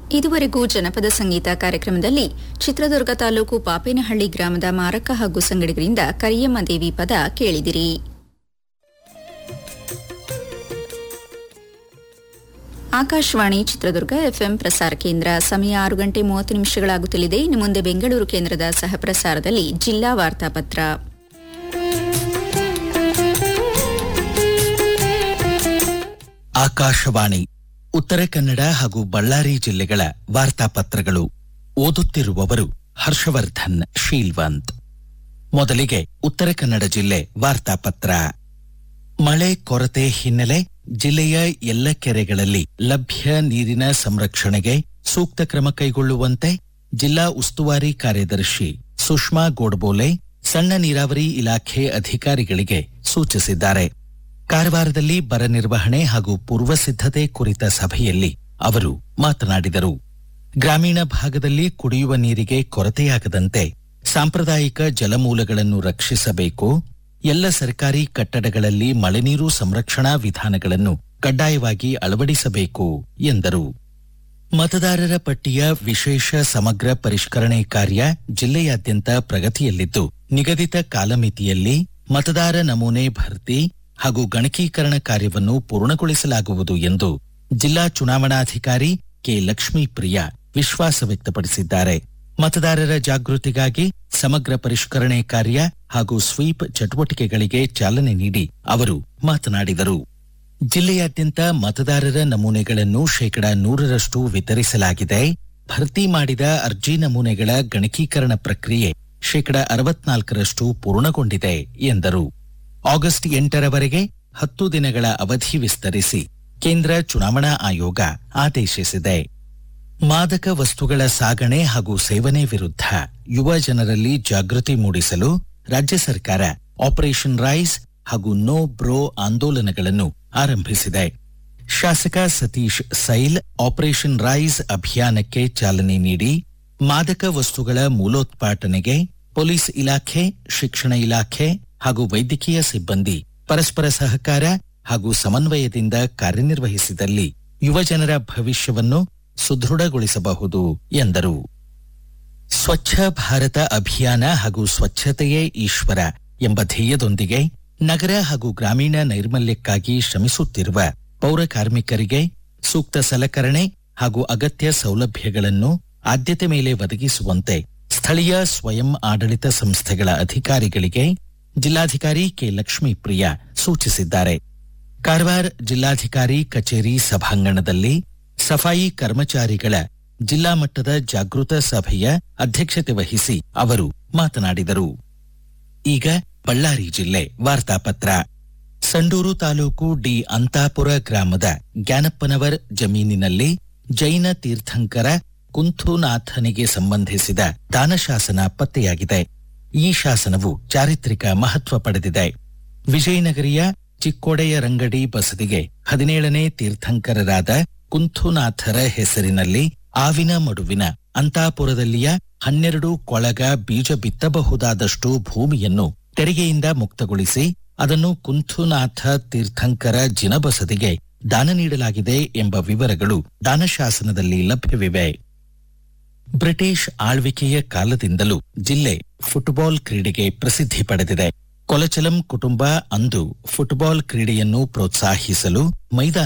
ಇದುವರೆಗೂ ಜನಪದ ಸಂಗೀತ ಕಾರ್ಯಕ್ರಮದಲ್ಲಿ ಚಿತ್ರದುರ್ಗ ತಾಲೂಕು ಪಾಪೇನಹಳ್ಳಿ ಗ್ರಾಮದ ಮಾರಕ ಹಾಗೂ ಸಂಗಡಿಗರಿಂದ ಕರಿಯಮ್ಮ ದೇವಿ ಪದ ಕೇಳಿದಿರಿ ಆಕಾಶವಾಣಿ ಚಿತ್ರದುರ್ಗ ಎಫ್ಎಂ ಪ್ರಸಾರ ಕೇಂದ್ರ ಸಮಯ ಆರು ಗಂಟೆ ಮೂವತ್ತು ನಿಮಿಷಗಳಾಗುತ್ತಲಿದೆ ಇನ್ನು ಮುಂದೆ ಬೆಂಗಳೂರು ಕೇಂದ್ರದ ಸಹಪ್ರಸಾರದಲ್ಲಿ ಜಿಲ್ಲಾ ವಾರ್ತಾಪತ್ರ ಆಕಾಶವಾಣಿ ಉತ್ತರ ಕನ್ನಡ ಹಾಗೂ ಬಳ್ಳಾರಿ ಜಿಲ್ಲೆಗಳ ವಾರ್ತಾಪತ್ರಗಳು ಓದುತ್ತಿರುವವರು ಹರ್ಷವರ್ಧನ್ ಶೀಲ್ವಂತ್ ಮೊದಲಿಗೆ ಉತ್ತರ ಕನ್ನಡ ಜಿಲ್ಲೆ ವಾರ್ತಾಪತ್ರ ಮಳೆ ಕೊರತೆ ಹಿನ್ನೆಲೆ ಜಿಲ್ಲೆಯ ಎಲ್ಲ ಕೆರೆಗಳಲ್ಲಿ ಲಭ್ಯ ನೀರಿನ ಸಂರಕ್ಷಣೆಗೆ ಸೂಕ್ತ ಕ್ರಮ ಕೈಗೊಳ್ಳುವಂತೆ ಜಿಲ್ಲಾ ಉಸ್ತುವಾರಿ ಕಾರ್ಯದರ್ಶಿ ಸುಷ್ಮಾ ಗೋಡ್ಬೋಲೆ ಸಣ್ಣ ನೀರಾವರಿ ಇಲಾಖೆ ಅಧಿಕಾರಿಗಳಿಗೆ ಸೂಚಿಸಿದ್ದಾರೆ ಕಾರವಾರದಲ್ಲಿ ಬರ ನಿರ್ವಹಣೆ ಹಾಗೂ ಪೂರ್ವ ಸಿದ್ಧತೆ ಕುರಿತ ಸಭೆಯಲ್ಲಿ ಅವರು ಮಾತನಾಡಿದರು ಗ್ರಾಮೀಣ ಭಾಗದಲ್ಲಿ ಕುಡಿಯುವ ನೀರಿಗೆ ಕೊರತೆಯಾಗದಂತೆ ಸಾಂಪ್ರದಾಯಿಕ ಜಲಮೂಲಗಳನ್ನು ರಕ್ಷಿಸಬೇಕು ಎಲ್ಲ ಸರ್ಕಾರಿ ಕಟ್ಟಡಗಳಲ್ಲಿ ಮಳೆನೀರು ಸಂರಕ್ಷಣಾ ವಿಧಾನಗಳನ್ನು ಕಡ್ಡಾಯವಾಗಿ ಅಳವಡಿಸಬೇಕು ಎಂದರು ಮತದಾರರ ಪಟ್ಟಿಯ ವಿಶೇಷ ಸಮಗ್ರ ಪರಿಷ್ಕರಣೆ ಕಾರ್ಯ ಜಿಲ್ಲೆಯಾದ್ಯಂತ ಪ್ರಗತಿಯಲ್ಲಿದ್ದು ನಿಗದಿತ ಕಾಲಮಿತಿಯಲ್ಲಿ ಮತದಾರ ನಮೂನೆ ಭರ್ತಿ ಹಾಗೂ ಗಣಕೀಕರಣ ಕಾರ್ಯವನ್ನು ಪೂರ್ಣಗೊಳಿಸಲಾಗುವುದು ಎಂದು ಜಿಲ್ಲಾ ಚುನಾವಣಾಧಿಕಾರಿ ಕೆ ಲಕ್ಷ್ಮೀಪ್ರಿಯ ವಿಶ್ವಾಸ ವ್ಯಕ್ತಪಡಿಸಿದ್ದಾರೆ ಮತದಾರರ ಜಾಗೃತಿಗಾಗಿ ಸಮಗ್ರ ಪರಿಷ್ಕರಣೆ ಕಾರ್ಯ ಹಾಗೂ ಸ್ವೀಪ್ ಚಟುವಟಿಕೆಗಳಿಗೆ ಚಾಲನೆ ನೀಡಿ ಅವರು ಮಾತನಾಡಿದರು ಜಿಲ್ಲೆಯಾದ್ಯಂತ ಮತದಾರರ ನಮೂನೆಗಳನ್ನು ಶೇಕಡಾ ನೂರರಷ್ಟು ವಿತರಿಸಲಾಗಿದೆ ಭರ್ತಿ ಮಾಡಿದ ಅರ್ಜಿ ನಮೂನೆಗಳ ಗಣಕೀಕರಣ ಪ್ರಕ್ರಿಯೆ ಶೇಕಡಾ ಅರವತ್ನಾಲ್ಕರಷ್ಟು ಪೂರ್ಣಗೊಂಡಿದೆ ಎಂದರು ಆಗಸ್ಟ್ ಎಂಟರವರೆಗೆ ಹತ್ತು ದಿನಗಳ ಅವಧಿ ವಿಸ್ತರಿಸಿ ಕೇಂದ್ರ ಚುನಾವಣಾ ಆಯೋಗ ಆದೇಶಿಸಿದೆ ಮಾದಕ ವಸ್ತುಗಳ ಸಾಗಣೆ ಹಾಗೂ ಸೇವನೆ ವಿರುದ್ಧ ಯುವ ಜನರಲ್ಲಿ ಜಾಗೃತಿ ಮೂಡಿಸಲು ರಾಜ್ಯ ಸರ್ಕಾರ ಆಪರೇಷನ್ ರೈಸ್ ಹಾಗೂ ನೋ ಬ್ರೋ ಆಂದೋಲನಗಳನ್ನು ಆರಂಭಿಸಿದೆ ಶಾಸಕ ಸತೀಶ್ ಸೈಲ್ ಆಪರೇಷನ್ ರೈಸ್ ಅಭಿಯಾನಕ್ಕೆ ಚಾಲನೆ ನೀಡಿ ಮಾದಕ ವಸ್ತುಗಳ ಮೂಲೋತ್ಪಾಟನೆಗೆ ಪೊಲೀಸ್ ಇಲಾಖೆ ಶಿಕ್ಷಣ ಇಲಾಖೆ ಹಾಗೂ ವೈದ್ಯಕೀಯ ಸಿಬ್ಬಂದಿ ಪರಸ್ಪರ ಸಹಕಾರ ಹಾಗೂ ಸಮನ್ವಯದಿಂದ ಕಾರ್ಯನಿರ್ವಹಿಸಿದಲ್ಲಿ ಯುವಜನರ ಭವಿಷ್ಯವನ್ನು ಸುದೃಢಗೊಳಿಸಬಹುದು ಎಂದರು ಸ್ವಚ್ಛ ಭಾರತ ಅಭಿಯಾನ ಹಾಗೂ ಸ್ವಚ್ಛತೆಯೇ ಈಶ್ವರ ಎಂಬ ಧ್ಯೇಯದೊಂದಿಗೆ ನಗರ ಹಾಗೂ ಗ್ರಾಮೀಣ ನೈರ್ಮಲ್ಯಕ್ಕಾಗಿ ಶ್ರಮಿಸುತ್ತಿರುವ ಪೌರ ಕಾರ್ಮಿಕರಿಗೆ ಸೂಕ್ತ ಸಲಕರಣೆ ಹಾಗೂ ಅಗತ್ಯ ಸೌಲಭ್ಯಗಳನ್ನು ಆದ್ಯತೆ ಮೇಲೆ ಒದಗಿಸುವಂತೆ ಸ್ಥಳೀಯ ಸ್ವಯಂ ಆಡಳಿತ ಸಂಸ್ಥೆಗಳ ಅಧಿಕಾರಿಗಳಿಗೆ ಜಿಲ್ಲಾಧಿಕಾರಿ ಕೆ ಲಕ್ಷ್ಮೀಪ್ರಿಯ ಸೂಚಿಸಿದ್ದಾರೆ ಕಾರವಾರ ಜಿಲ್ಲಾಧಿಕಾರಿ ಕಚೇರಿ ಸಭಾಂಗಣದಲ್ಲಿ ಸಫಾಯಿ ಕರ್ಮಚಾರಿಗಳ ಜಿಲ್ಲಾ ಮಟ್ಟದ ಜಾಗೃತ ಸಭೆಯ ಅಧ್ಯಕ್ಷತೆ ವಹಿಸಿ ಅವರು ಮಾತನಾಡಿದರು ಈಗ ಬಳ್ಳಾರಿ ಜಿಲ್ಲೆ ವಾರ್ತಾಪತ್ರ ಸಂಡೂರು ತಾಲೂಕು ಡಿ ಅಂತಾಪುರ ಗ್ರಾಮದ ಜ್ಞಾನಪ್ಪನವರ್ ಜಮೀನಿನಲ್ಲಿ ಜೈನ ತೀರ್ಥಂಕರ ಕುಂಥುನಾಥನಿಗೆ ಸಂಬಂಧಿಸಿದ ದಾನಶಾಸನ ಪತ್ತೆಯಾಗಿದೆ ಈ ಶಾಸನವು ಚಾರಿತ್ರಿಕ ಮಹತ್ವ ಪಡೆದಿದೆ ವಿಜಯನಗರಿಯ ಚಿಕ್ಕೋಡೆಯ ರಂಗಡಿ ಬಸದಿಗೆ ಹದಿನೇಳನೇ ತೀರ್ಥಂಕರರಾದ ಕುಂಥುನಾಥರ ಹೆಸರಿನಲ್ಲಿ ಆವಿನ ಮಡುವಿನ ಅಂತಾಪುರದಲ್ಲಿಯ ಹನ್ನೆರಡು ಕೊಳಗ ಬೀಜ ಬಿತ್ತಬಹುದಾದಷ್ಟು ಭೂಮಿಯನ್ನು ತೆರಿಗೆಯಿಂದ ಮುಕ್ತಗೊಳಿಸಿ ಅದನ್ನು ಕುಂಥುನಾಥ ತೀರ್ಥಂಕರ ಜಿನಬಸದಿಗೆ ದಾನ ನೀಡಲಾಗಿದೆ ಎಂಬ ವಿವರಗಳು ದಾನಶಾಸನದಲ್ಲಿ ಲಭ್ಯವಿವೆ ಬ್ರಿಟಿಷ್ ಆಳ್ವಿಕೆಯ ಕಾಲದಿಂದಲೂ ಜಿಲ್ಲೆ ಫುಟ್ಬಾಲ್ ಕ್ರೀಡೆಗೆ ಪ್ರಸಿದ್ಧಿ ಪಡೆದಿದೆ ಕೊಲಚಲಂ ಕುಟುಂಬ ಅಂದು ಫುಟ್ಬಾಲ್ ಕ್ರೀಡೆಯನ್ನು ಪ್ರೋತ್ಸಾಹಿಸಲು ಮೈದಾನ